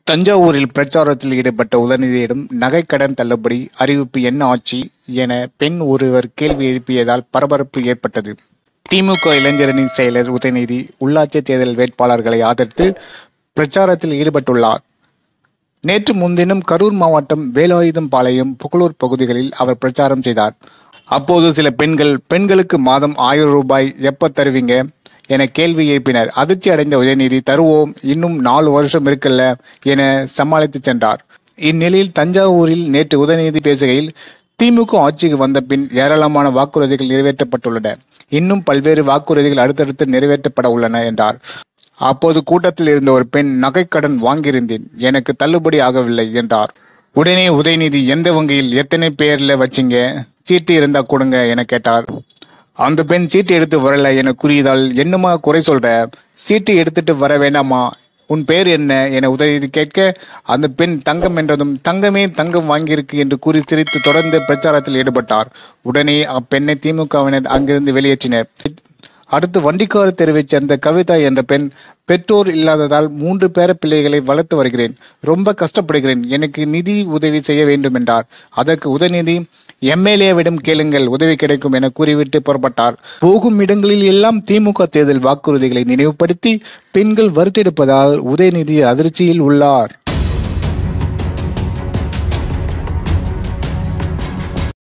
தஞ்சாவூரில் பிரச்சாரத்தில் ஈடுபட்ட உதயநிதியிடம் நகைக்கடன் தள்ளுபடி அறிவிப்பு என்ன ஆட்சி என பெண் ஒருவர் கேள்வி எழுப்பியதால் பரபரப்பு ஏற்பட்டது திமுக இளைஞரணி செயலர் உதயநிதி உள்ளாட்சி தேர்தல் வேட்பாளர்களை ஆதரித்து பிரச்சாரத்தில் ஈடுபட்டுள்ளார் நேற்று முன்தினம் கரூர் மாவட்டம் வேலாயுதம்பாளையம் புகழூர் பகுதிகளில் அவர் பிரச்சாரம் செய்தார் அப்போது சில பெண்கள் பெண்களுக்கு மாதம் ஆயிரம் ரூபாய் எப்ப தருவீங்க என கேள்வி எழுப்பினர் அதிர்ச்சி அடைந்த உதயநிதி தருவோம் இன்னும் நாலு வருஷம் இருக்குல்ல என சமாளித்து சென்றார் இந்நிலையில் தஞ்சாவூரில் நேற்று உதயநிதி பேசுகையில் திமுக ஆட்சிக்கு வந்த பின் ஏராளமான வாக்குறுதிகள் நிறைவேற்றப்பட்டுள்ளன இன்னும் பல்வேறு வாக்குறுதிகள் அடுத்தடுத்து நிறைவேற்றப்பட உள்ளன என்றார் அப்போது கூட்டத்தில் இருந்த ஒரு பெண் நகைக்கடன் வாங்கியிருந்தேன் எனக்கு தள்ளுபடி ஆகவில்லை என்றார் உடனே உதயநிதி எந்த வங்கியில் எத்தனை பேர்ல வச்சீங்க சீட்டு இருந்தா கொடுங்க என கேட்டார் அந்த பெண் சீட்டு எடுத்து வரல என கூறியதால் என்னமா குறை சொல்ற சீட்டு எடுத்துட்டு வர வேண்டாமா உன் பேர் என்ன என உதயநிதி கேட்க அந்த பெண் தங்கம் என்றதும் தங்கமே தங்கம் வாங்கியிருக்கு என்று கூறி சிரித்து தொடர்ந்து பிரச்சாரத்தில் ஈடுபட்டார் உடனே அப்பெண்ணை திமுகவினர் அங்கிருந்து வெளியேற்றினர் அடுத்து வண்டிக்கார தெருவைச் சேர்ந்த கவிதா என்ற பெண் பெற்றோர் இல்லாததால் மூன்று பேர பிள்ளைகளை வளர்த்து வருகிறேன் ரொம்ப கஷ்டப்படுகிறேன் எனக்கு நிதி உதவி செய்ய வேண்டும் என்றார் அதற்கு உதயநிதி எம்எல்ஏவிடம் கேளுங்கள் உதவி கிடைக்கும் என கூறிவிட்டு புறப்பட்டார் போகும் இடங்களில் எல்லாம் திமுக தேர்தல் வாக்குறுதிகளை நினைவுபடுத்தி பெண்கள் வருத்தெடுப்பதால் உதயநிதி அதிர்ச்சியில் உள்ளார்